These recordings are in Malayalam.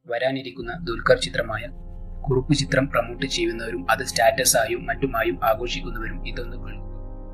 വരാനിരിക്കുന്ന ദുൽഖർ ചിത്രമായ കുറുപ്പ് ചിത്രം പ്രൊമോട്ട് ചെയ്യുന്നവരും അത് സ്റ്റാറ്റസായും മറ്റുമായും ആഘോഷിക്കുന്നവരും ഇതൊന്ന് കേൾക്കുക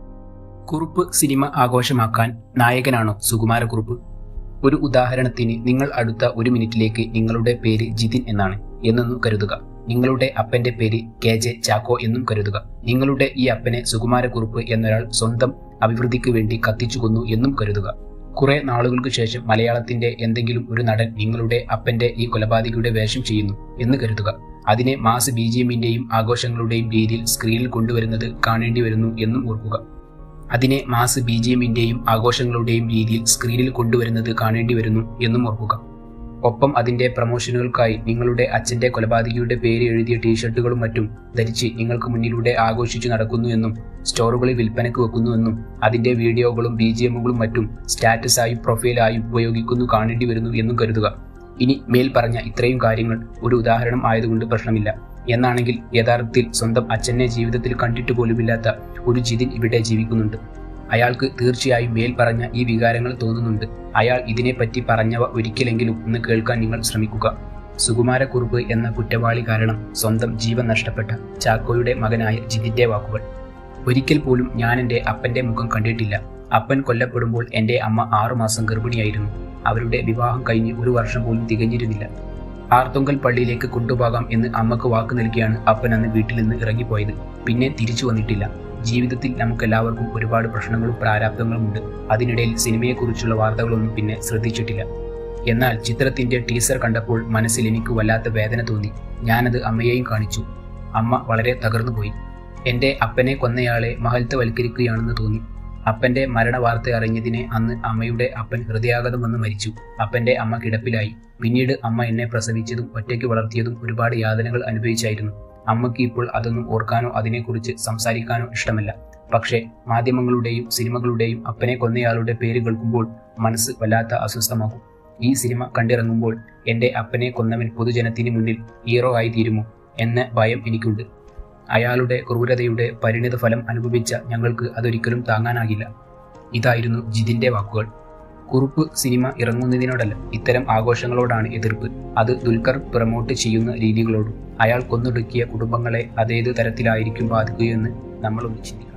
കുറുപ്പ് സിനിമ ആഘോഷമാക്കാൻ നായകനാണോ സുകുമാരക്കുറുപ്പ് ഒരു ഉദാഹരണത്തിന് നിങ്ങൾ അടുത്ത ഒരു മിനിറ്റിലേക്ക് നിങ്ങളുടെ പേര് ജിതിൻ എന്നാണ് എന്നൊന്നു കരുതുക നിങ്ങളുടെ അപ്പന്റെ പേര് കെ ജെ ചാക്കോ എന്നും കരുതുക നിങ്ങളുടെ ഈ അപ്പനെ സുകുമാരക്കുറുപ്പ് എന്നൊരാൾ സ്വന്തം അഭിവൃദ്ധിക്ക് വേണ്ടി കത്തിച്ചു കൊന്നു എന്നും കരുതുക കുറെ നാളുകൾക്ക് ശേഷം മലയാളത്തിന്റെ എന്തെങ്കിലും ഒരു നടൻ നിങ്ങളുടെ അപ്പന്റെ ഈ കൊലപാതകിയുടെ വേഷം ചെയ്യുന്നു എന്ന് കരുതുക അതിനെ മാസ് ബി ജി എമ്മിന്റെയും ആഘോഷങ്ങളുടെയും രീതിയിൽ സ്ക്രീനിൽ കൊണ്ടുവരുന്നത് കാണേണ്ടി വരുന്നു എന്നും ഓർക്കുക അതിനെ മാസ് ബി ജി എമ്മിന്റെയും ആഘോഷങ്ങളുടെയും രീതിയിൽ സ്ക്രീനിൽ കൊണ്ടുവരുന്നത് കാണേണ്ടി വരുന്നു എന്നും ഓർക്കുക ഒപ്പം അതിന്റെ പ്രമോഷനുകൾക്കായി നിങ്ങളുടെ അച്ഛന്റെ കൊലപാതകിയുടെ പേര് എഴുതിയ ടീഷർട്ടുകളും മറ്റും ധരിച്ച് നിങ്ങൾക്ക് മുന്നിലൂടെ ആഘോഷിച്ചു നടക്കുന്നു എന്നും സ്റ്റോറുകളിൽ വിൽപ്പനയ്ക്ക് വെക്കുന്നുവെന്നും അതിന്റെ വീഡിയോകളും ബി ജി എമ്മുകളും മറ്റും സ്റ്റാറ്റസായും പ്രൊഫൈലായും ഉപയോഗിക്കുന്നു കാണേണ്ടി വരുന്നു എന്നും കരുതുക ഇനി മേൽ പറഞ്ഞ ഇത്രയും കാര്യങ്ങൾ ഒരു ഉദാഹരണം ആയതുകൊണ്ട് പ്രശ്നമില്ല എന്നാണെങ്കിൽ യഥാർത്ഥത്തിൽ സ്വന്തം അച്ഛനെ ജീവിതത്തിൽ കണ്ടിട്ട് പോലുമില്ലാത്ത ഒരു ജിതിൻ ഇവിടെ ജീവിക്കുന്നുണ്ട് അയാൾക്ക് തീർച്ചയായും മേൽ പറഞ്ഞ ഈ വികാരങ്ങൾ തോന്നുന്നുണ്ട് അയാൾ ഇതിനെപ്പറ്റി പറഞ്ഞവ ഒരിക്കലെങ്കിലും ഒന്ന് കേൾക്കാൻ നിങ്ങൾ ശ്രമിക്കുക സുകുമാരക്കുറുപ്പ് എന്ന കുറ്റവാളി കാരണം സ്വന്തം ജീവൻ നഷ്ടപ്പെട്ട ചാക്കോയുടെ മകനായ ജിതിന്റെ വാക്കുകൾ ഒരിക്കൽ പോലും ഞാൻ എൻ്റെ അപ്പന്റെ മുഖം കണ്ടിട്ടില്ല അപ്പൻ കൊല്ലപ്പെടുമ്പോൾ എൻ്റെ അമ്മ ആറുമാസം ഗർഭിണിയായിരുന്നു അവരുടെ വിവാഹം കഴിഞ്ഞ് ഒരു വർഷം പോലും തികഞ്ഞിരുന്നില്ല ആർത്തുങ്കൽ പള്ളിയിലേക്ക് കൊണ്ടുപോകാം എന്ന് അമ്മക്ക് വാക്ക് നൽകിയാണ് അപ്പൻ അന്ന് വീട്ടിൽ നിന്ന് ഇറങ്ങിപ്പോയത് പിന്നെ തിരിച്ചു വന്നിട്ടില്ല ജീവിതത്തിൽ നമുക്കെല്ലാവർക്കും ഒരുപാട് പ്രശ്നങ്ങളും പ്രാരാബ്ദങ്ങളും ഉണ്ട് അതിനിടയിൽ സിനിമയെക്കുറിച്ചുള്ള വാർത്തകളൊന്നും പിന്നെ ശ്രദ്ധിച്ചിട്ടില്ല എന്നാൽ ചിത്രത്തിന്റെ ടീസർ കണ്ടപ്പോൾ മനസ്സിൽ എനിക്ക് വല്ലാത്ത വേദന തോന്നി ഞാനത് അമ്മയെയും കാണിച്ചു അമ്മ വളരെ തകർന്നുപോയി എന്റെ അപ്പനെ കൊന്നയാളെ മഹത്വവൽക്കരിക്കുകയാണെന്ന് തോന്നി അപ്പന്റെ മരണവാർത്ത അറിഞ്ഞതിനെ അന്ന് അമ്മയുടെ അപ്പൻ ഹൃദയാഘാതം വന്ന് മരിച്ചു അപ്പന്റെ അമ്മ കിടപ്പിലായി പിന്നീട് അമ്മ എന്നെ പ്രസവിച്ചതും ഒറ്റയ്ക്ക് വളർത്തിയതും ഒരുപാട് യാതനകൾ അനുഭവിച്ചായിരുന്നു അമ്മയ്ക്ക് ഇപ്പോൾ അതൊന്നും ഓർക്കാനോ അതിനെക്കുറിച്ച് സംസാരിക്കാനോ ഇഷ്ടമല്ല പക്ഷേ മാധ്യമങ്ങളുടെയും സിനിമകളുടെയും അപ്പനെ കൊന്നയാളുടെ പേര് കേൾക്കുമ്പോൾ മനസ്സ് വല്ലാത്ത അസ്വസ്ഥമാകും ഈ സിനിമ കണ്ടിറങ്ങുമ്പോൾ എന്റെ അപ്പനെ കൊന്നവൻ പൊതുജനത്തിന് മുന്നിൽ ഹീറോ ആയി തീരുമോ എന്ന ഭയം എനിക്കുണ്ട് അയാളുടെ ക്രൂരതയുടെ പരിണിത ഫലം അനുഭവിച്ച ഞങ്ങൾക്ക് അതൊരിക്കലും താങ്ങാനാകില്ല ഇതായിരുന്നു ജിതിന്റെ വാക്കുകൾ കുറുപ്പ് സിനിമ ഇറങ്ങുന്നതിനോടല്ല ഇത്തരം ആഘോഷങ്ങളോടാണ് എതിർപ്പ് അത് ദുൽഖർ പ്രമോട്ട് ചെയ്യുന്ന രീതികളോടും അയാൾ കൊന്നൊടുക്കിയ കുടുംബങ്ങളെ അതേത് തരത്തിലായിരിക്കും ബാധിക്കുകയെന്ന് നമ്മളൊന്ന് ചിന്തിക്കും